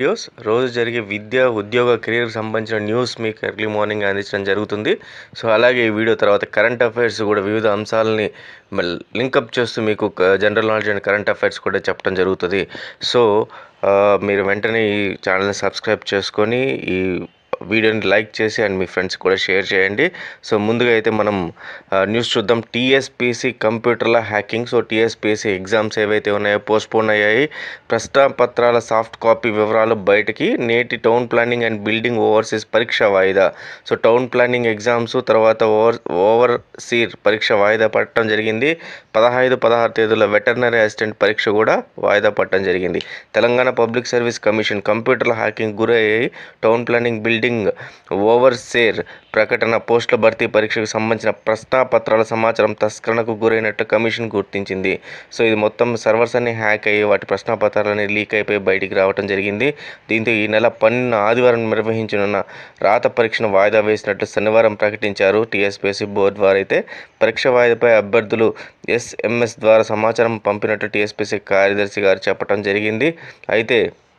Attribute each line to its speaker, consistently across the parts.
Speaker 1: videos రోజు జరిగే విద్య ఉద్యోగ కెరీర్కి సంబంధించిన న్యూస్ మీకు ఎర్లీ మార్నింగ్ అందించడం జరుగుతుంది సో అలాగే ఈ వీడియో తర్వాత కరెంట్ అఫైర్స్ కూడా వివిధ అంశాలని లింకప్ చేస్తూ మీకు general knowledge and current affairs కూడా చెప్పడం జరుగుతుంది సో ఆ, మీరు వెంటనే ఈ ఛానల్ని సబ్స్క్రైబ్ చేసుకొని ఈ వీడియోని లైక్ చేసి అండ్ మీ ఫ్రెండ్స్ కూడా షేర్ చేయండి సో ముందుగా అయితే మనం ఆ, న్యూస్ చూద్దాం టీఎస్పీసీ కంప్యూటర్ల హ్యాకింగ్ సో టీఎస్పీసీ ఎగ్జామ్స్ ఏవైతే ఉన్నాయో పోస్ట్పోన్ అయ్యాయి ప్రశ్నాపత్రాల సాఫ్ట్ కాపీ వివరాలు బయటికి నేటి town planning and building overseer పరీక్ష వాయిదా సో టౌన్ ప్లానింగ్ ఎగ్జామ్స్ తర్వాత ఓవర్ ఓవర్ సీర్ పరీక్ష వాయిదా పడటం జరిగింది పదహైదు పదహారు తేదీల వెటర్నరీ అసిస్టెంట్ పరీక్ష కూడా వాయిదా పడటం జరిగింది తెలంగాణ పబ్లిక్ సర్వీస్ కమిషన్ కంప్యూటర్ల హ్యాకింగ్ గురయ్యాయి town planning building overseer ప్రకటన పోస్టుల భర్తీ పరీక్షకు సంబంధించిన ప్రశ్నాపత్రాల సమాచారం తస్కరణకు గురైనట్లు కమిషన్ గుర్తించింది సో ఇది మొత్తం సర్వర్స్ అన్ని హ్యాక్ అయ్యి వాటి ప్రశ్నాపత్రాలన్నీ లీక్ అయిపోయి బయటికి రావడం జరిగింది దీంతో ఈ నెల పన్నెండున ఆదివారం నిర్వహించనున్న రాత పరీక్షను వాయిదా వేసినట్లు శనివారం ప్రకటించారు టీఎస్పీఎస్సీ బోర్డు వారైతే పరీక్ష వాయిదాపై అభ్యర్థులు ఎస్ఎంఎస్ ద్వారా సమాచారం పంపినట్లు టీఎస్పీసీ కార్యదర్శి గారు చెప్పడం జరిగింది అయితే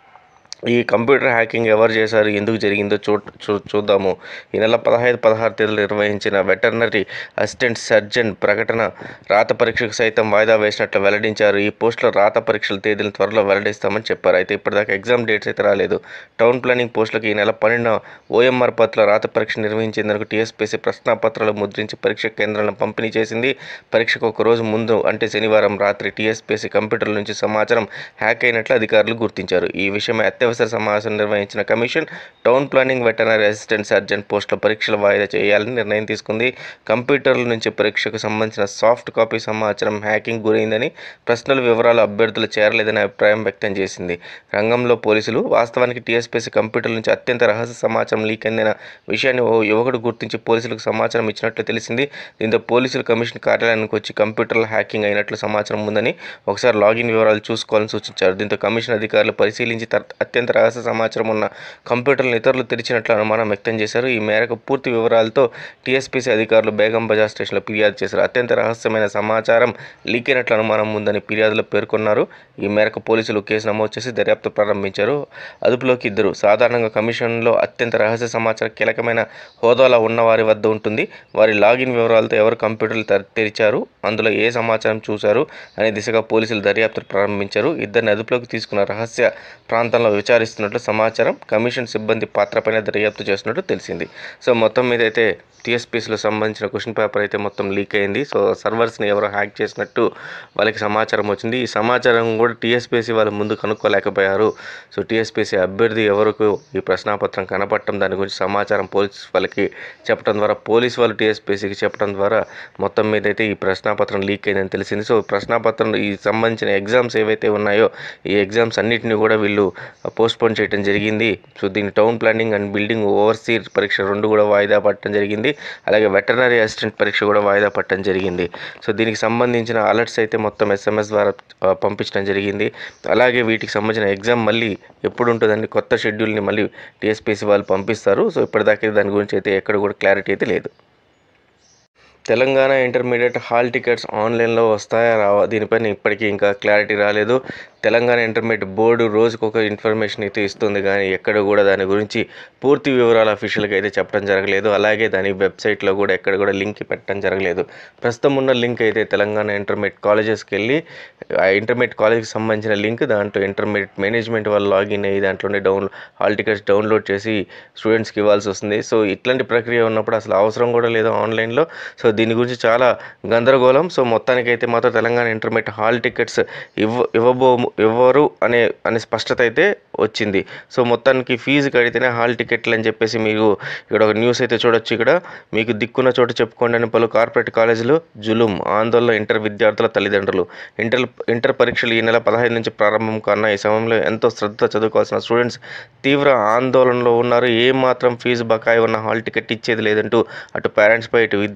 Speaker 1: ఈ కంప్యూటర్ హ్యాకింగ్ ఎవరు చేశారు ఎందుకు జరిగిందో చూ చూ చూద్దాము ఈ నెల పదహైదు పదహారు తేదీలు నిర్వహించిన వెటర్నరీ అసిస్టెంట్ సర్జన్ ప్రకటన రాత పరీక్షకు సైతం వాయిదా వేసినట్లు వెల్లడించారు ఈ పోస్టుల రాత పరీక్షల తేదీలను త్వరలో వెల్లడిస్తామని చెప్పారు అయితే ఇప్పటిదాకా ఎగ్జామ్ డేట్స్ అయితే రాలేదు టౌన్ ప్లానింగ్ పోస్టులకు ఈ నెల పన్నెండున ఓఎంఆర్ పత్ర రాత పరీక్ష నిర్వహించేందుకు టీఎస్పీసీ ప్రశ్నాపత్రాలు ముద్రించి పరీక్ష కేంద్రాలను పంపిణీ చేసింది పరీక్షకు ఒక రోజు ముందు అంటే శనివారం రాత్రి టీఎస్పీసీ కంప్యూటర్ల నుంచి సమాచారం హ్యాక్ అయినట్లు అధికారులు గుర్తించారు ఈ విషయమై అత్యవసర సమావేశం నిర్వహించిన commission town planning veterinary assistant surgeon పోస్టుల పరీక్షలు వాయిదా చేయాలని నిర్ణయం తీసుకుంది కంప్యూటర్ల నుంచి పరీక్షకు సంబంధించిన సాఫ్ట్ కాపీ సమాచారం హ్యాకింగ్ గురైందని ప్రశ్నల వివరాలు అభ్యర్థులు చేరలేదని అభిప్రాయం వ్యక్తం చేసింది రంగంలో పోలీసులు వాస్తవానికి టీఎస్పీసీ కంప్యూటర్ల నుంచి అత్యంత రహస్య సమాచారం లీక్ అయిన విషయాన్ని ఓ యువకుడు గుర్తించి పోలీసులకు సమాచారం ఇచ్చినట్లు తెలిసింది దీంతో పోలీసులు కమిషన్ కార్యాలయానికి వచ్చి కంప్యూటర్ల హ్యాకింగ్ అయినట్లు సమాచారం ఉందని ఒకసారి లాగిన్ వివరాలు చూసుకోవాలని సూచించారు దీంతో కమిషన్ అధికారులు పరిశీలించి తర్- అత్యంత రహస్య సమాచారం ఉన్న కంప్యూటర్లను ఇతరులు తెరిచినట్లు అనుమానం వ్యక్తం చేశారు ఈ మేరకు పూర్తి వివరాలతో టీఎస్పీసీ అధికారులు బేగం బజార్ స్టేషన్లో ఫిర్యాదు చేశారు అత్యంత రహస్యమైన సమాచారం లీక్ అయినట్లు అనుమానం ఉందని ఫిర్యాదులో పేర్కొన్నారు ఈ మేరకు పోలీసులు కేసు నమోదు చేసి దర్యాప్తు ప్రారంభించారు అదుపులోకి ఇద్దరు సాధారణంగా కమిషన్లో అత్యంత రహస్య సమాచారం కీలకమైన హోదాలో ఉన్న వారి వద్ద ఉంటుంది వారి లాగిన్ వివరాలతో ఎవరు కంప్యూటర్లు తెర- తెరిచారు అందులో ఏ సమాచారం చూశారు అనే దిశగా పోలీసులు దర్యాప్తు ప్రారంభించారు ఇద్దరిని అదుపులోకి తీసుకున్న రహస్య ప్రాంతంలో విచారిస్తున్నట్లు సమాచారం కమిషన్ సిబ్బంది పాత్రపైన దర్యాప్తు చేస్తున్నట్టు తెలిసింది సో మొత్తం మీద అయితే టీఎస్పీసీలో సంబంధించిన క్వశ్చన్ పేపర్ అయితే మొత్తం లీక్ అయింది సో సర్వర్స్ని ఎవరో హ్యాక్ చేసినట్టు వాళ్ళకి సమాచారం వచ్చింది ఈ సమాచారం కూడా టీఎస్పీసీ వాళ్ళు ముందు కనుక్కోలేకపోయారు సో టీఎస్పీసీ అభ్యర్థి ఎవరికి ఈ ప్రశ్నాపత్రం కనపడటం దాని గురించి సమాచారం పోలీస్ వాళ్ళకి చెప్పడం ద్వారా పోలీస్ వాళ్ళు టీఎస్పీసీకి చెప్పడం ద్వారా మొత్తం మీద అయితే ఈ ప్రశ్నాపత్రం లీక్ అయిందని తెలిసింది సో ప్రశ్నాపత్రం ఈ సంబంధించిన ఎగ్జామ్స్ ఏవైతే ఉన్నాయో ఈ ఎగ్జామ్స్ అన్నిటిని కూడా వీళ్ళు పోస్ట్పోన్ చేయడం జరిగింది సో దీని town planning and building overseer పరీక్ష రెండు కూడా వాయిదా పడటం జరిగింది అలాగే వెటర్నరీ అసిస్టెంట్ పరీక్ష కూడా వాయిదా పడటం జరిగింది సో దీనికి సంబంధించిన అలర్ట్స్ అయితే మొత్తం ఎస్ఎంఎస్ ద్వారా ఆ, పంపించడం జరిగింది అలాగే వీటికి సంబంధించిన ఎగ్జామ్ మళ్ళీ ఎప్పుడు ఉంటుందని కొత్త షెడ్యూల్ని మళ్ళీ టీఎస్పీసీ వాళ్ళు పంపిస్తారు సో ఇప్పటిదాకా దాని గురించి అయితే ఎక్కడ కూడా క్లారిటీ అయితే లేదు తెలంగాణ ఇంటర్మీడియట్ హాల్ టికెట్స్ ఆన్లైన్లో వస్తాయా రావా దీనిపైన ఇప్పటికీ ఇంకా క్లారిటీ రాలేదు తెలంగాణ ఇంటర్మీడియట్ బోర్డు రోజుకు ఒక ఇన్ఫర్మేషన్ అయితే ఇస్తుంది కానీ ఎక్కడ కూడా దాని గురించి పూర్తి వివరాలు అఫీషియల్గా అయితే చెప్పడం జరగలేదు అలాగే దాని వెబ్సైట్లో కూడా ఎక్కడ కూడా లింక్ పెట్టడం జరగలేదు ప్రస్తుతం ఉన్న లింక్ అయితే తెలంగాణ ఇంటర్మీడియట్ కాలేజెస్కి వెళ్ళి ఆ ఇంటర్మీడియట్ కాలేజ్కి సంబంధించిన లింక్ దాంట్లో ఇంటర్మీడియట్ మేనేజ్మెంట్ వాళ్ళు లాగిన్ అయ్యి దాంట్లోనే డౌన్ హాల్ టికెట్స్ డౌన్లోడ్ చేసి స్టూడెంట్స్కి ఇవ్వాల్సి వస్తుంది సో ఇట్లాంటి ప్రక్రియ ఉన్నప్పుడు అసలు అవసరం కూడా లేదు ఆన్లైన్లో సో దీని గురించి చాలా గందరగోళం సో మొత్తానికైతే మాత్రం తెలంగాణ ఇంటర్మీడియట్ హాల్ టికెట్స్ ఇవ్వ ఇవ్వబో ఇవ్వరు అనే అనే స్పష్టత అయితే వచ్చింది సో మొత్తానికి ఫీజు కడితేనే హాల్ టికెట్లు అని చెప్పేసి మీకు ఇక్కడ ఒక న్యూస్ అయితే చూడొచ్చు ఇక్కడ మీకు దిక్కున్న చోటు చెప్పుకోండి అని పలు కార్పొరేట్ కాలేజీలు జులుం ఆందోళన ఇంటర్ విద్యార్థుల తల్లిదండ్రులు ఇంటర్ ఇంటర్ పరీక్షలు ఈ నెల పదహైదు నుంచి ప్రారంభం కన్నా ఈ సమయంలో ఎంతో శ్రద్ధ చదువుకోవాల్సిన స్టూడెంట్స్ తీవ్ర ఆందోళనలో ఉన్నారు ఏ మాత్రం ఫీజు బకాయి ఉన్న హాల్ టికెట్ ఇచ్చేది లేదంటూ అటు పేరెంట్స్పై ఇటు విద్యార్థులపై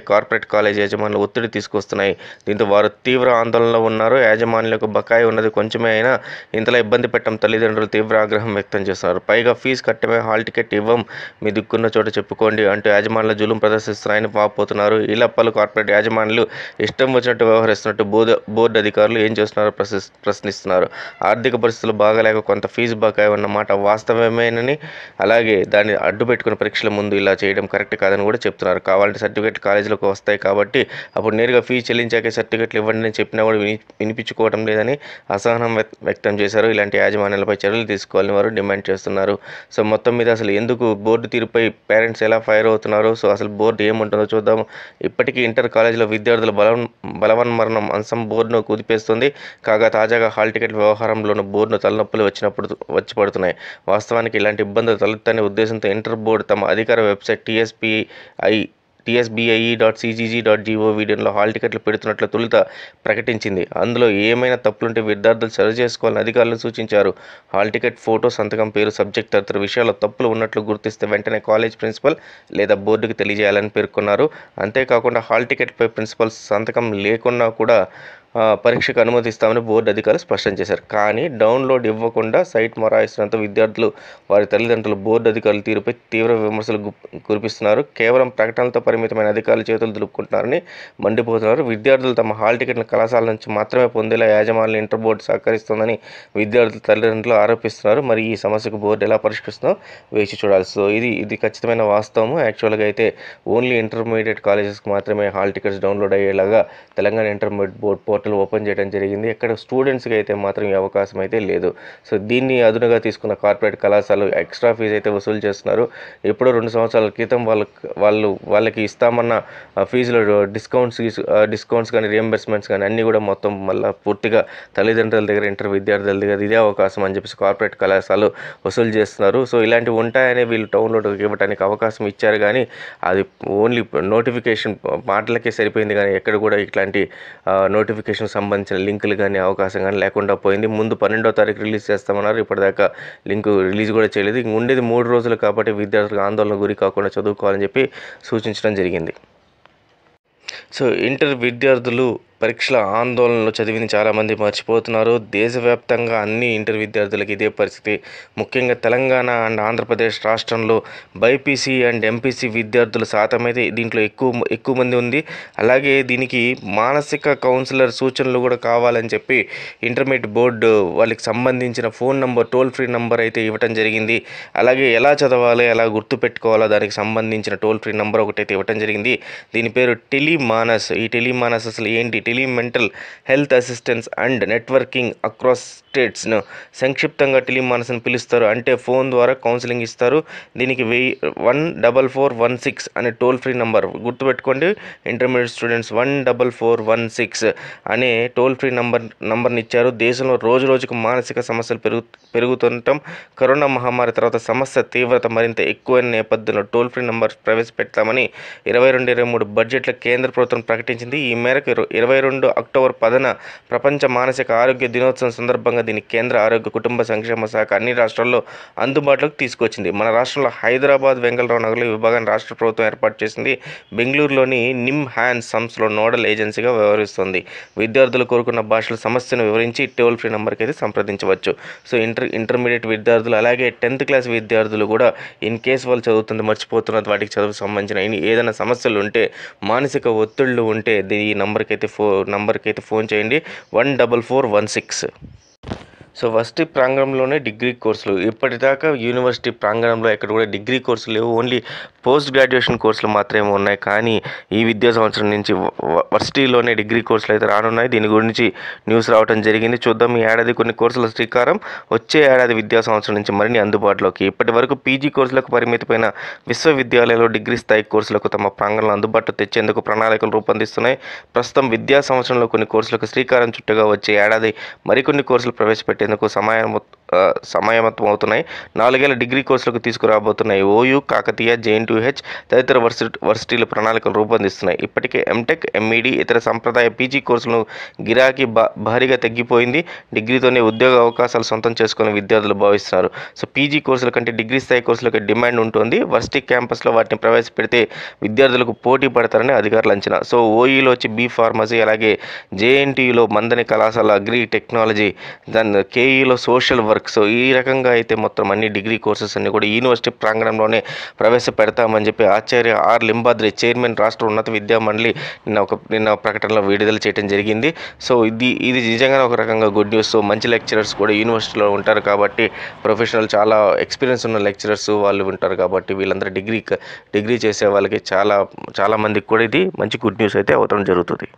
Speaker 1: కార్పొరేట్ కాలేజ్ యాజమాన్యులు ఒత్తిడి తీసుకొస్తున్నాయి దీంతో వారు తీవ్ర ఆందోళనలో ఉన్నారు యాజమాన్యులకు బకాయి ఉన్నది కొంచెమే అయినా ఇంతలా ఇబ్బంది పెట్టడం తల్లిదండ్రులు తీవ్ర ఆగ్రహం వ్యక్తం చేస్తున్నారు పైగా ఫీజు కట్టమే హాల్ టికెట్ ఇవ్వం మీ దిక్కున్న చోట చెప్పుకోండి అంటూ యాజమాన్యుల జులుం ప్రదర్శిస్తున్నాయని వాపోతున్నారు ఇలా పలు కార్పొరేట్ యాజమాన్యులు ఇష్టం వచ్చినట్టు వ్యవహరిస్తున్నట్టు బోర్డు బోర్డు అధికారులు ఏం చేస్తున్నారో ప్రశ్ని ప్రశ్నిస్తున్నారు ఆర్థిక పరిస్థితులు బాగాలేక కొంత ఫీజు బకాయి ఉన్నమాట వాస్తవమేనని అలాగే దాన్ని అడ్డు పెట్టుకుని పరీక్షల ముందు ఇలా చేయడం కరెక్ట్ కాదని కూడా చెప్తున్నారు కావాలంటే సర్టిఫికెట్ కాలేజీలకు వస్తాయి కాబట్టి అప్పుడు నేరుగా ఫీ చెల్లించాకే సర్టిఫికెట్లు ఇవ్వండి అని చెప్పినా కూడా విని వినిపించుకోవడం లేదని అసహనం వ్యక్- వ్యక్తం చేశారు ఇలాంటి యాజమాన్యాలపై చర్యలు తీసుకోవాలని వారు డిమాండ్ చేస్తున్నారు సో మొత్తం మీద అసలు ఎందుకు బోర్డు తీరుపై పేరెంట్స్ ఎలా ఫైర్ అవుతున్నారు సో అసలు బోర్డు ఏముంటుందో చూద్దాం ఇప్పటికీ ఇంటర్ కాలేజీలో విద్యార్థుల బలం బలవన్మరణం అంశం బోర్డును కుదిపేస్తుంది కాగా తాజాగా హాల్ టికెట్ వ్యవహారంలోనూ బోర్డును తలనొప్పులు వచ్చినప్పుడు వచ్చి పడుతున్నాయి వాస్తవానికి ఇలాంటి ఇబ్బందులు తలెత్తనే ఉద్దేశంతో ఇంటర్ బోర్డు తమ అధికార website TSPI TSBIE dot CGG dot GOV లో హాల్ టికెట్లు పెడుతున్నట్లు తొలుత ప్రకటించింది అందులో ఏమైనా తప్పులుంటే విద్యార్థులు సరి చేసుకోవాలని అధికారులు సూచించారు హాల్ టికెట్ ఫోటో సంతకం పేరు సబ్జెక్ట్ తదితర విషయాల్లో తప్పులు ఉన్నట్లు గుర్తిస్తే వెంటనే కాలేజ్ ప్రిన్సిపల్ లేదా బోర్డుకు తెలియజేయాలని పేర్కొన్నారు అంతేకాకుండా హాల్ టికెట్పై ప్రిన్సిపల్ సంతకం లేకున్నా కూడా ఆ, పరీక్షకు అనుమతిస్తామని బోర్డు అధికారులు స్పష్టం చేశారు కానీ డౌన్లోడ్ ఇవ్వకుండా సైట్ మొరాయిస్తున్నంత విద్యార్థులు వారి తల్లిదండ్రులు బోర్డు అధికారుల తీరుపై తీవ్ర విమర్శలు గు- కురిపిస్తున్నారు కేవలం ప్రకటనలతో పరిమితమైన అధికారుల చేతులు దులుపుకుంటున్నారని మండిపోతున్నారు విద్యార్థులు తమ హాల్ టికెట్ను కళాశాల నుంచి మాత్రమే పొందేలా యాజమాన్యం ఇంటర్ బోర్డు సహకరిస్తోందని విద్యార్థుల తల్లిదండ్రులు ఆరోపిస్తున్నారు మరి ఈ సమస్యకు బోర్డు ఎలా పరిష్కరిస్తుందో వేచి చూడాలి సో ఇది ఇది ఖచ్చితమైన వాస్తవము యాక్చువల్గా అయితే ఓన్లీ ఇంటర్మీడియట్ కాలేజెస్కి మాత్రమే హాల్ టికెట్స్ డౌన్లోడ్ అయ్యేలాగా Telangana intermediate board portal open చేయడం జరిగింది ఎక్కడ స్టూడెంట్స్కి అయితే మాత్రం ఈ అవకాశం అయితే లేదు సో దీన్ని అదునుగా తీసుకున్న కార్పొరేట్ కళాశాలలు ఎక్స్ట్రా ఫీజు అయితే వసూలు చేస్తున్నారు ఎప్పుడో రెండు సంవత్సరాల క్రితం వాళ్ళకి వాళ్ళు వాళ్ళకి ఇస్తామన్న ఆ, ఫీజులో డిస్కౌంట్స్ డిస్కౌంట్స్ కానీ రియంబర్స్మెంట్స్ కానీ అన్నీ కూడా మొత్తం మళ్ళీ పూర్తిగా తల్లిదండ్రుల దగ్గర ఇంటర్ విద్యార్థుల దగ్గర ఇదే అవకాశం అని చెప్పేసి కార్పొరేట్ కళాశాలలు వసూలు చేస్తున్నారు సో ఇలాంటివి ఉంటాయని వీళ్ళు డౌన్లోడ్ ఇవ్వడానికి అవకాశం ఇచ్చారు కానీ అది ఓన్లీ నోటిఫికేషన్ మాటలకే సరిపోయింది కానీ ఎక్కడ కూడా ఇట్లాంటి నోటిఫికేషన్ సంబంధించిన లింకులు కానీ అవకాశం కానీ లేకుండా పోయింది ముందు పన్నెండో తారీఖు రిలీజ్ చేస్తామన్నారు ఇప్పటిదాకా లింక్ రిలీజ్ కూడా చేయలేదు ఇంక ఉండేది మూడు రోజులు కాబట్టి విద్యార్థులకు ఆందోళన గురి కాకుండా చదువుకోవాలని చెప్పి సూచించడం జరిగింది సో ఇంటర్ విద్యార్థులు పరీక్షల ఆందోళనలో చదివింది చాలామంది మర్చిపోతున్నారు దేశవ్యాప్తంగా అన్ని ఇంటర్ విద్యార్థులకు ఇదే పరిస్థితి ముఖ్యంగా తెలంగాణ అండ్ ఆంధ్రప్రదేశ్ రాష్ట్రంలో బైపీసీ అండ్ ఎంపీసీ విద్యార్థుల శాతం అయితే దీంట్లో ఎక్కువ ఎక్కువ మంది ఉంది అలాగే దీనికి మానసిక కౌన్సిలర్ సూచనలు కూడా కావాలని చెప్పి ఇంటర్మీడియట్ బోర్డు వాళ్ళకి సంబంధించిన phone number toll free number అయితే ఇవ్వటం జరిగింది అలాగే ఎలా చదవాలి ఎలా గుర్తుపెట్టుకోవాలో దానికి సంబంధించిన టోల్ ఫ్రీ నంబర్ ఒకటైతే ఇవ్వటం జరిగింది దీని పేరు టెలిమానస్ ఈ టెలిమానస్ అసలు ఏంటి టెలిమెంటల్ health assistance and networking across స్టేట్స్ను సంక్షిప్తంగా టెలిమానస్ అని పిలుస్తారు అంటే ఫోన్ ద్వారా కౌన్సిలింగ్ ఇస్తారు దీనికి వెయ్యి one double four one six అనే టోల్ ఫ్రీ నంబర్ గుర్తుపెట్టుకోండి intermediate students one double four one six అనే టోల్ ఫ్రీ నంబర్ నంబర్ని ఇచ్చారు దేశంలో రోజు రోజుకు మానసిక సమస్యలు పెరుగు పెరుగుతుండటం కరోనా మహమ్మారి తర్వాత సమస్య తీవ్రత మరింత ఎక్కువైన నేపథ్యంలో టోల్ ఫ్రీ నంబర్ ప్రవేశపెడతామని ఇరవై రెండు ఇరవై మూడు బడ్జెట్లో కేంద్ర ప్రభుత్వం ప్రకటించింది ఈ మేరకు ఇరు- ఇరవై రెండు అక్టోబర్ పదన ప్రపంచ మానసిక ఆరోగ్య దినోత్సవం సందర్భంగా దీన్ని కేంద్ర ఆరోగ్య కుటుంబ సంక్షేమ శాఖ అన్ని రాష్ట్రాల్లో అందుబాటులోకి తీసుకొచ్చింది మన రాష్ట్రంలో హైదరాబాద్ వెంగళరావు నగర్లో ఈ విభాగాన్ని రాష్ట్ర ప్రభుత్వం ఏర్పాటు చేసింది బెంగళూరులోని నిమ్ హ్యాండ్ సంస్థలో నోడల్ ఏజెన్సీగా వ్యవహరిస్తుంది విద్యార్థులు కోరుకున్న భాషల సమస్యను వివరించి టోల్ ఫ్రీ నెంబర్కి అయితే సంప్రదించవచ్చు సో ఇంటర్ ఇంటర్మీడియట్ విద్యార్థులు అలాగే టెన్త్ క్లాస్ విద్యార్థులు కూడా ఇన్ కేస్ వాళ్ళు చదువుతుంది మర్చిపోతున్నది వాటికి చదువు సంబంధించిన ఇన్ని- ఏదైనా సమస్యలు ఉంటే మానసిక ఒత్తిళ్ళు ఉంటే ది- ఈ నంబర్కి అయితే ఫో నంబర్కి అయితే ఫోన్ చేయండి one double four one six so varsity ప్రాంగణంలోనే డిగ్రీ కోర్సులు ఇప్పటిదాకా యూనివర్సిటీ ప్రాంగణంలో ఎక్కడ కూడా డిగ్రీ కోర్సులు లేవు ఓన్లీ పోస్ట్ గ్రాడ్యుయేషన్ కోర్సులు మాత్రమే ఉన్నాయి కానీ ఈ విద్యా సంవత్సరం నుంచి వ- వ- వర్సిటీలోనే డిగ్రీ కోర్సులు అయితే రానున్నాయి దీని గురించి న్యూస్ రావడం జరిగింది చూద్దాం ఈ ఏడాది కొన్ని కోర్సుల శ్రీకారం వచ్చే ఏడాది విద్యా సంవత్సరం నుంచి మరిన్ని అందుబాటులోకి ఇప్పటి వరకు పీజీ కోర్సులకు పరిమితమైన విశ్వవిద్యాలయాలు డిగ్రీ స్థాయి కోర్సులకు తమ ప్రాంగణంలో అందుబాటులో తెచ్చేందుకు ప్రణాళికలు రూపొందిస్తున్నాయి ప్రస్తుతం విద్యా సంవత్సరంలో కొన్ని కోర్సులకు శ్రీకారం చుట్టగా వచ్చే ఏడాది మరికొన్ని కోర్సులు ప్రవేశపెట్టేందుకు సమయం ఆ, సమాయత్తం అవుతున్నాయి నాలుగేళ్ల డిగ్రీ కోర్సులకు తీసుకురాబోతున్నాయి ఓయూ కాకతీయ జేఎన్టీహెచ్ తదితర వర్సిటీ వర్సిటీలు ప్రణాళికలు రూపొందిస్తున్నాయి ఇప్పటికే ఎంటెక్ ఎంఈడి ఇతర సంప్రదాయ పీజీ కోర్సులను గిరాకీ భా భారీగా తగ్గిపోయింది డిగ్రీతోనే ఉద్యోగ అవకాశాలు సొంతం చేసుకుని విద్యార్థులు భావిస్తున్నారు సో పీజీ కోర్సుల కంటే డిగ్రీ స్థాయి కోర్సులకు డిమాండ్ ఉంటుంది వర్సిటీ క్యాంపస్లో వాటిని ప్రవేశపెడితే విద్యార్థులకు పోటీ పడతారని అధికారులు అంచనా సో ఓఈలో వచ్చి బీ ఫార్మసీ అలాగే జేఎన్టీయూలో మందని కళాశాల అగ్రి టెక్నాలజీ దాని కేఈలో సోషల్ వర్క్ సో ఈ రకంగా అయితే మొత్తం అన్ని డిగ్రీ కోర్సెస్ అన్ని కూడా యూనివర్సిటీ ప్రాంగణంలోనే ప్రవేశపెడతామని చెప్పి ఆచార్య ఆర్ లింబాద్రి చైర్మన్ రాష్ట్ర ఉన్నత విద్యా మండలి నిన్న ఒక నిన్న ప్రకటనలో విడుదల చేయడం జరిగింది సో ఇది ఇది నిజంగానే ఒక రకంగా గుడ్ న్యూస్ సో మంచి లెక్చరర్స్ కూడా యూనివర్సిటీలో ఉంటారు కాబట్టి ప్రొఫెషనల్ చాలా ఎక్స్పీరియన్స్ ఉన్న లెక్చరర్స్ వాళ్ళు ఉంటారు కాబట్టి వీళ్ళందరూ డిగ్రీ డిగ్రీ చేసే వాళ్ళకి చాలా చాలా మందికి కూడా ఇది మంచి గుడ్ న్యూస్ అయితే అవడం జరుగుతుంది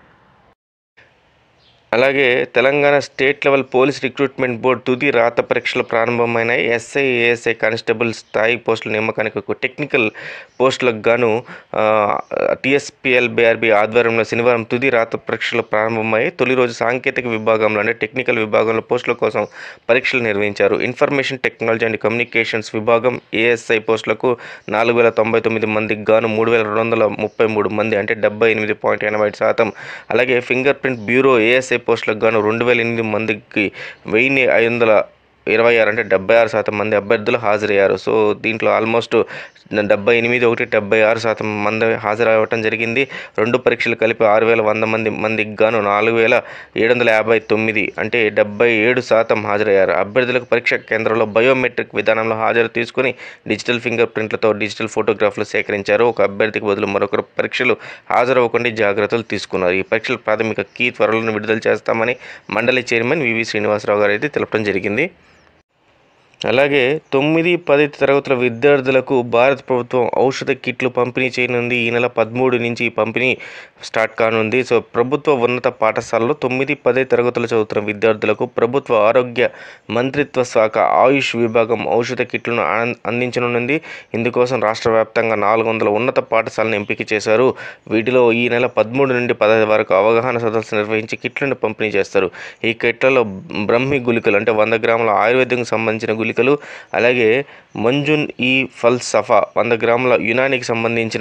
Speaker 1: అలాగే Telangana state level police recruitment board తుది రాత పరీక్షలు ప్రారంభమైనాయి ఎస్ఐ ఏఎస్ఐ కానిస్టేబుల్ స్థాయి పోస్టుల నియామకానికి ఒక టెక్నికల్ పోస్టులకు గాను టీఎస్పిఎల్ బీఆర్బీ ఆధ్వర్యంలో శనివారం తుది రాత పరీక్షలు ప్రారంభమయ్యాయి తొలి రోజు సాంకేతిక విభాగంలో అంటే టెక్నికల్ విభాగంలో పోస్టుల కోసం పరీక్షలు నిర్వహించారు ఇన్ఫర్మేషన్ టెక్నాలజీ అండ్ కమ్యూనికేషన్స్ విభాగం ఏఎస్ఐ పోస్టులకు నాలుగు వేల తొంభై తొమ్మిది మందికి గాను మూడు వేల రెండు వందల ముప్పై మూడు మంది అంటే డెబ్బై ఎనిమిది పాయింట్ ఎనభై ఐదు శాతం అలాగే ఫింగర్ ప్రింట్ బ్యూరో ఏఎస్ఐ పోస్టులకు గాను రెండు వేల ఎనిమిది మందికి వెయ్యి ఐదు వందల ఇరవై ఆరు అంటే డెబ్బై ఆరు శాతం మంది అభ్యర్థులు హాజరయ్యారు సో దీంట్లో ఆల్మోస్ట్ డెబ్బై ఎనిమిది ఒకటి డెబ్బై ఆరు శాతం మంది హాజరవ్వటం జరిగింది రెండు పరీక్షలు కలిపి ఆరు వేల వంద మంది మందికి గాను నాలుగు వేల ఏడు వందల యాభై తొమ్మిది అంటే డెబ్బై ఏడు శాతం హాజరయ్యారు అభ్యర్థులకు పరీక్ష కేంద్రంలో బయోమెట్రిక్ విధానంలో హాజరు తీసుకుని డిజిటల్ ఫింగర్ ప్రింట్లతో డిజిటల్ ఫోటోగ్రాఫ్లు సేకరించారు ఒక అభ్యర్థికి బదులు మరొకరు పరీక్షలు హాజరవ్వకుండా జాగ్రత్తలు తీసుకున్నారు ఈ పరీక్షల ప్రాథమిక కీ త్వరలో విడుదల చేస్తామని మండలి చైర్మన్ వివి శ్రీనివాసరావు గారు అయితే తెలపడం జరిగింది అలాగే తొమ్మిది పది తరగతుల విద్యార్థులకు భారత ప్రభుత్వం ఔషధ కిట్లు పంపిణీ చేయనుంది ఈ నెల పదమూడు నుంచి ఈ పంపిణీ స్టార్ట్ కానుంది సో ప్రభుత్వ ఉన్నత పాఠశాలలో తొమ్మిది పది తరగతులు చదువుతున్న విద్యార్థులకు ప్రభుత్వ ఆరోగ్య మంత్రిత్వ శాఖ ఆయుష్ విభాగం ఔషధ కిట్లను ఆనం- అందించనుంది ఇందుకోసం రాష్ట్ర వ్యాప్తంగా నాలుగు వందల ఉన్నత పాఠశాలను ఎంపిక చేశారు వీటిలో ఈ నెల పదమూడు నుండి పదహైదు వరకు అవగాహన సదస్సు నిర్వహించి కిట్లను పంపిణీ చేస్తారు ఈ కిట్లలో బ్రహ్మి గుళికలు అంటే వంద గ్రాముల ఆయుర్వేదంకి సంబంధించిన గుళికలు అలాగే మంజున్ ఈ ఫల్సఫా వంద గ్రాముల యునానికి సంబంధించిన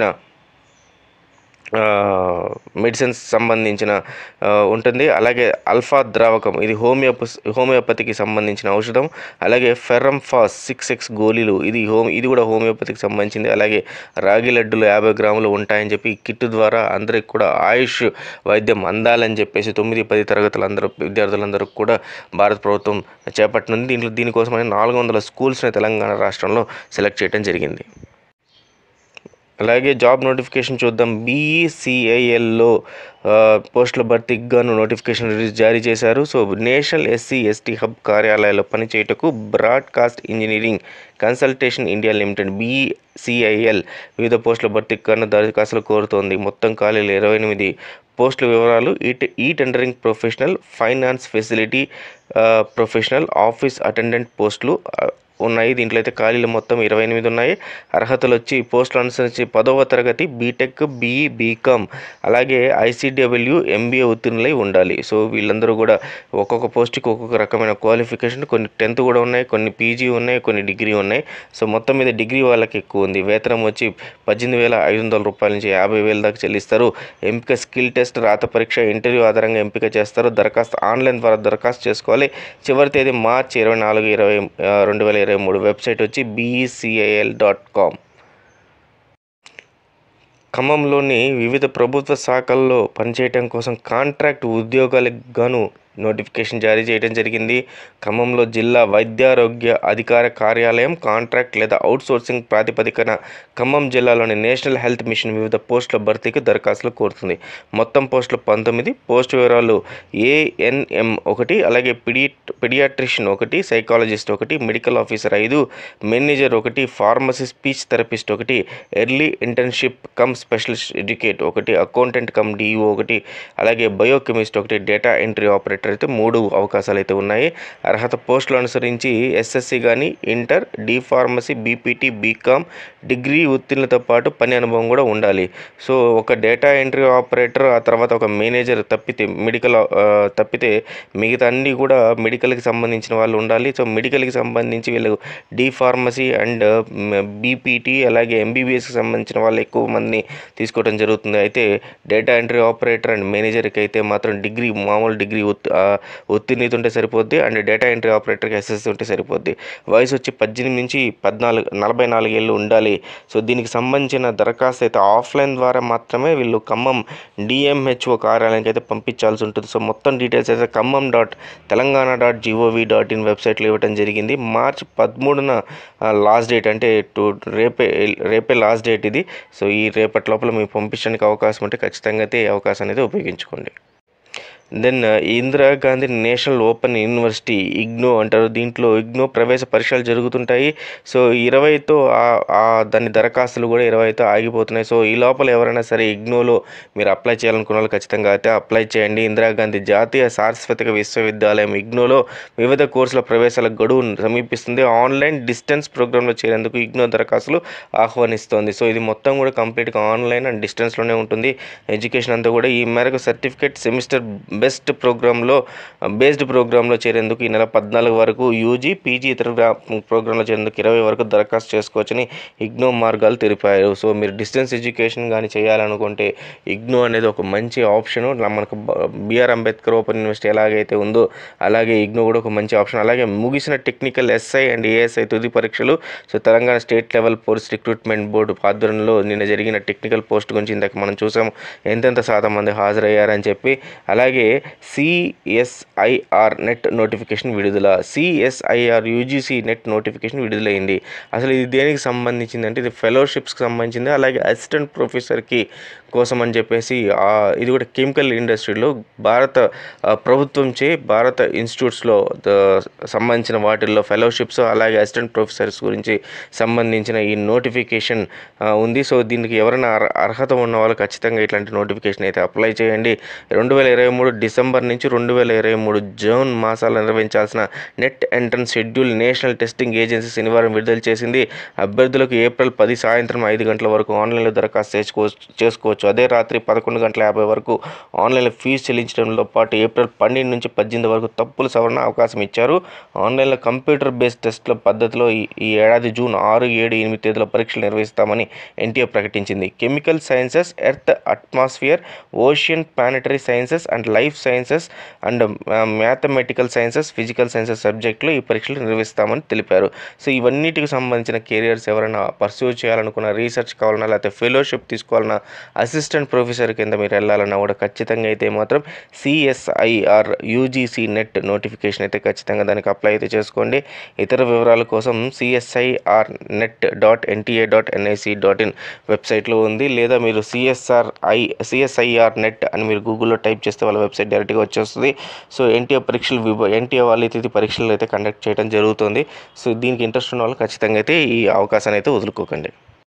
Speaker 1: ఆ, మెడిసిన్స్ సంబంధించిన ఆ, ఉంటుంది అలాగే అల్ఫా ద్రావకం ఇది హోమియోప హోమియోపతికి సంబంధించిన ఔషధం అలాగే ఫెరంఫాస్ సిక్స్ ఎక్స్ గోళీలు ఇది హోమ్ ఇది కూడా హోమియోపతికి సంబంధించింది అలాగే రాగి లడ్డులు యాభై గ్రాములు ఉంటాయని చెప్పి ఈ కిట్ ద్వారా అందరికి కూడా ఆయుష్ వైద్యం అందాలని చెప్పేసి తొమ్మిది పది తరగతులు అందరూ విద్యార్థులందరూ కూడా భారత ప్రభుత్వం చేపట్టనుంది దీంట్లో దీనికోసమని నాలుగు వందల స్కూల్స్ని తెలంగాణ రాష్ట్రంలో సెలెక్ట్ చేయడం జరిగింది అలాగే జాబ్ నోటిఫికేషన్ చూద్దాం బీఈసీఐఎల్లో పోస్టుల భర్తీకి గాను నోటిఫికేషన్ రిలీజ్ జారీ చేశారు so national SC ST hub కార్యాలయాల్లో పనిచేయటకు broadcast engineering consultation India limited BCIL వివిధ పోస్టుల భర్తీకి గాను దరఖాస్తులు కోరుతోంది మొత్తం ఖాళీలు ఇరవై ఎనిమిది పోస్టుల వివరాలు ఈ టె- ఈ tendering professional finance facility professional office attendant పోస్టులు ఆ, ఉన్నాయి దీంట్లో అయితే ఖాళీలు మొత్తం ఇరవై ఎనిమిది ఉన్నాయి అర్హతలు వచ్చి పోస్టులు అనుసరించి పదవ తరగతి బీటెక్ బీఈ బీకామ్ అలాగే ఐసీడబ్ల్యూ ఎంబీఏ ఉత్తీర్ణులై ఉండాలి సో వీళ్ళందరూ కూడా ఒక్కొక్క పోస్ట్కి ఒక్కొక్క రకమైన క్వాలిఫికేషన్ కొన్ని టెన్త్ కూడా ఉన్నాయి కొన్ని పీజీ ఉన్నాయి కొన్ని డిగ్రీ ఉన్నాయి సో మొత్తం మీద డిగ్రీ వాళ్ళకి ఎక్కువ ఉంది వేతనం వచ్చి పద్దెనిమిది వేల ఐదు వందల రూపాయల నుంచి యాభై వేల దాకా చెల్లిస్తారు ఎంపిక స్కిల్ టెస్ట్ రాత పరీక్ష ఇంటర్వ్యూ ఆధారంగా ఎంపిక చేస్తారు దరఖాస్తు ఆన్లైన్ ద్వారా దరఖాస్తు చేసుకోవాలి చివరి తేదీ మార్చి ఇరవై నాలుగు ఇరవై రెండు వేల ఇరవై మూడు వెబ్సైట్ వచ్చి బీఈసీఐఎల్ డాట్ కామ్ ఖమ్మంలోని వివిధ ప్రభుత్వ శాఖల్లో పనిచేయటం కోసం కాంట్రాక్ట్ ఉద్యోగాలకు గాను నోటిఫికేషన్ జారీ చేయడం జరిగింది ఖమ్మంలో జిల్లా వైద్యారోగ్య అధికార కార్యాలయం కాంట్రాక్ట్ లేదా అవుట్సోర్సింగ్ ప్రాతిపదికన ఖమ్మం జిల్లాలోని నేషనల్ హెల్త్ మిషన్ వివిధ పోస్టుల భర్తీకి దరఖాస్తులు కోరుతుంది మొత్తం పోస్టులు పంతొమ్మిది పోస్టు వివరాలు ఏఎన్ఎం ఒకటి అలాగే పిడి పిడియాట్రిషియన్ ఒకటి సైకాలజిస్ట్ ఒకటి మెడికల్ ఆఫీసర్ ఐదు మేనేజర్ ఒకటి ఫార్మసీ స్పీచ్ థెరపిస్ట్ ఒకటి early internship cum specialist educate ఒకటి అకౌంటెంట్ కమ్ డిఈఓ ఒకటి అలాగే బయోకెమిస్ట్ ఒకటి డేటా ఎంట్రీ ఆపరేటర్ ఆపరేటర్ అయితే మూడు అవకాశాలు అయితే ఉన్నాయి అర్హత పోస్టులు అనుసరించి ఎస్ఎస్సి కానీ inter D pharmacy BPT BCom degree ఉత్తీర్ణతో పాటు పని అనుభవం కూడా ఉండాలి సో ఒక డేటా ఎంట్రీ ఆపరేటర్ ఆ తర్వాత ఒక మేనేజర్ తప్పితే మెడికల్ ఆ, తప్పితే మిగతా అన్నీ కూడా మెడికల్కి సంబంధించిన వాళ్ళు ఉండాలి సో మెడికల్కి సంబంధించి వీళ్ళు డి ఫార్మసీ అండ్ బీపీటీ అలాగే ఎంబీబీఎస్కి సంబంధించిన వాళ్ళు ఎక్కువ మందిని తీసుకోవడం జరుగుతుంది అయితే డేటా ఎంట్రీ ఆపరేటర్ అండ్ మేనేజర్కి అయితే మాత్రం డిగ్రీ మామూలు డిగ్రీ ఉత్ ఆ, ఉత్తీర్ణత ఉంటే సరిపోద్ది అండ్ డేటా ఎంట్రీ ఆపరేటర్కి ఎస్ఎస్సి ఉంటే సరిపోద్ది వయసు వచ్చి పద్దెనిమిది నుంచి పద్నాలుగు నలభై నాలుగు ఏళ్ళు ఉండాలి సో దీనికి సంబంధించిన దరఖాస్తు అయితే ఆఫ్లైన్ ద్వారా మాత్రమే వీళ్ళు ఖమ్మం డిఎంహెచ్ఓ కార్యాలయానికి అయితే పంపించాల్సి ఉంటుంది సో మొత్తం డీటెయిల్స్ అయితే Khammam dot Telangana dot GOV dot in వెబ్సైట్లో ఇవ్వడం జరిగింది మార్చ్ పదమూడున లాస్ట్ డేట్ అంటే టు రేపే రేపే లాస్ట్ డేట్ ఇది సో ఈ రేపటి లోపల మీకు పంపించడానికి అవకాశం ఉంటే ఖచ్చితంగా అయితే ఈ అవకాశం అనేది ఉపయోగించుకోండి then Indira Gandhi national open university IGNOU అంటారు దీంట్లో ఇగ్నో ప్రవేశ పరీక్షలు జరుగుతుంటాయి సో ఇరవైతో ఆ- ఆ దాని దరఖాస్తులు కూడా ఇరవైతో ఆగిపోతున్నాయి సో ఈ లోపల ఎవరైనా సరే ఇగ్నోలో మీరు అప్లై చేయాలనుకున్న వాళ్ళు ఖచ్చితంగా అయితే అప్లై చేయండి ఇందిరాగాంధీ జాతీయ సాంస్కృతిక విశ్వవిద్యాలయం ఇగ్నోలో వివిధ కోర్సుల ప్రవేశాల గడువు సమీపిస్తుంది ఆన్లైన్ డిస్టెన్స్ ప్రోగ్రాంలో చేరేందుకు ఇగ్నో దరఖాస్తులు ఆహ్వానిస్తోంది సో ఇది మొత్తం కూడా కంప్లీట్గా ఆన్లైన్ అండ్ డిస్టెన్స్లోనే ఉంటుంది ఎడ్యుకేషన్ అంతా కూడా ఈ మేరకు సర్టిఫికేట్ సెమిస్టర్ బెస్ట్ ప్రోగ్రాంలో బేస్డ్ ప్రోగ్రాంలో చేరేందుకు ఈ నెల పద్నాలుగు వరకు యూజీ పీజీ ఇతర గ్రా- ప్రోగ్రాంలో చేరేందుకు ఇరవై వరకు దరఖాస్తు చేసుకోవచ్చని ఇగ్నో మార్గాలు తెలిపారు సో మీరు డిస్టెన్స్ ఎడ్యుకేషన్ కానీ చేయాలనుకుంటే ఇగ్నో అనేది ఒక మంచి ఆప్షన్ మనకు బిఆర్ అంబేద్కర్ ఓపెన్ యూనివర్సిటీ ఎలాగైతే ఉందో అలాగే ఇగ్నో కూడా ఒక మంచి ఆప్షన్ అలాగే ముగిసిన టెక్నికల్ ఎస్ఐ అండ్ ఏఎస్ఐ తుది పరీక్షలు so Telangana state level police recruitment board ఆధ్వర్యంలో నిన్న జరిగిన టెక్నికల్ పోస్ట్ గురించి ఇందాక మనం చూసాము ఎంతెంత శాతం మంది హాజరయ్యారని చెప్పి అలాగే సిఎస్ఐఆర్ నెట్ నోటిఫికేషన్ విడుదల సిఎస్ఐఆర్ యూజీసీ నెట్ నోటిఫికేషన్ విడుదలైంది అసలు ఇది దేనికి సంబంధించింది అంటే ఇది ఫెలోషిప్స్కి సంబంధించింది అలాగే అసిస్టెంట్ ప్రొఫెసర్కి కోసం అని చెప్పేసి ఆ, ఇది కూడా కెమికల్ ఇండస్ట్రీలో భారత ఆ, ప్రభుత్వంచే భారత ఇన్స్టిట్యూట్స్లో ద- సంబంధించిన వాటిల్లో ఫెలోషిప్స్ అలాగే అసిస్టెంట్ ప్రొఫెసర్స్ గురించి సంబంధించిన ఈ నోటిఫికేషన్ ఆ, ఉంది సో దీనికి ఎవరైనా అర్- అర్హత ఉన్న వాళ్ళు ఖచ్చితంగా ఇట్లాంటి నోటిఫికేషన్ అయితే అప్లై చేయండి రెండు వేల ఇరవై మూడు డిసెంబర్ నుంచి రెండు వేల ఇరవై మూడు జూన్ మాసాలు నిర్వహించాల్సిన NET entrance schedule national testing agency శనివారం విడుదల చేసింది అభ్యర్థులకు ఏప్రిల్ పది సాయంత్రం ఐదు గంటల వరకు ఆన్లైన్లో దరఖాస్తు చేసుకోవచ్చు చేసుకోవచ్చు అదే రాత్రి పదకొండు గంటల యాభై వరకు ఆన్లైన్లో ఫీజు చెల్లించడంతో పాటు ఏప్రిల్ పన్నెండు నుంచి పద్దెనిమిది వరకు తప్పుల సవరణ అవకాశం ఇచ్చారు ఆన్లైన్లో కంప్యూటర్ బేస్డ్ టెస్ట్ల పద్ధతిలో ఈ ఈ ఏడాది జూన్ ఆరు ఏడు ఎనిమిది తేదీల పరీక్షలు నిర్వహిస్తామని ఎన్టీఏ ప్రకటించింది chemical sciences earth atmosphere ocean planetary sciences and life sciences and mathematical sciences physical sciences సబ్జెక్టులో ఈ పరీక్షలు నిర్వహిస్తామని తెలిపారు సో ఇవన్నిటికి సంబంధించిన కెరియర్స్ ఎవరైనా పర్సూ చేయాలనుకున్న రీసెర్చ్ కావాలన్నా లేకపోతే ఫెలోషిప్ తీసుకోవాలన్నా అసిస్టెంట్ ప్రొఫెసర్ కింద మీరు వెళ్ళాలన్నా కూడా ఖచ్చితంగా అయితే మాత్రం సిఎస్ఐఆర్ యూజీసీ నెట్ నోటిఫికేషన్ అయితే ఖచ్చితంగా దానికి అప్లై అయితే చేసుకోండి ఇతర వివరాల కోసం CSIR NET dot NTA dot NIC dot in వెబ్సైట్లో ఉంది లేదా మీరు సిఎస్ఆర్ ఐ సిఎస్ఐఆర్ నెట్ అని మీరు గూగుల్లో టైప్ చేస్తే వాళ్ళ వెబ్సైట్ డైరెక్ట్గా వచ్చేస్తుంది సో ఎన్టీఏ పరీక్షలు విభ ఎన్టీఏ వాళ్ళు అయితే ఇది పరీక్షలు అయితే కండక్ట్ చేయడం జరుగుతుంది సో దీనికి ఇంట్రెస్ట్ ఉన్న వాళ్ళు ఖచ్చితంగా అయితే ఈ అవకాశాన్ని అయితే వదులుకోకండి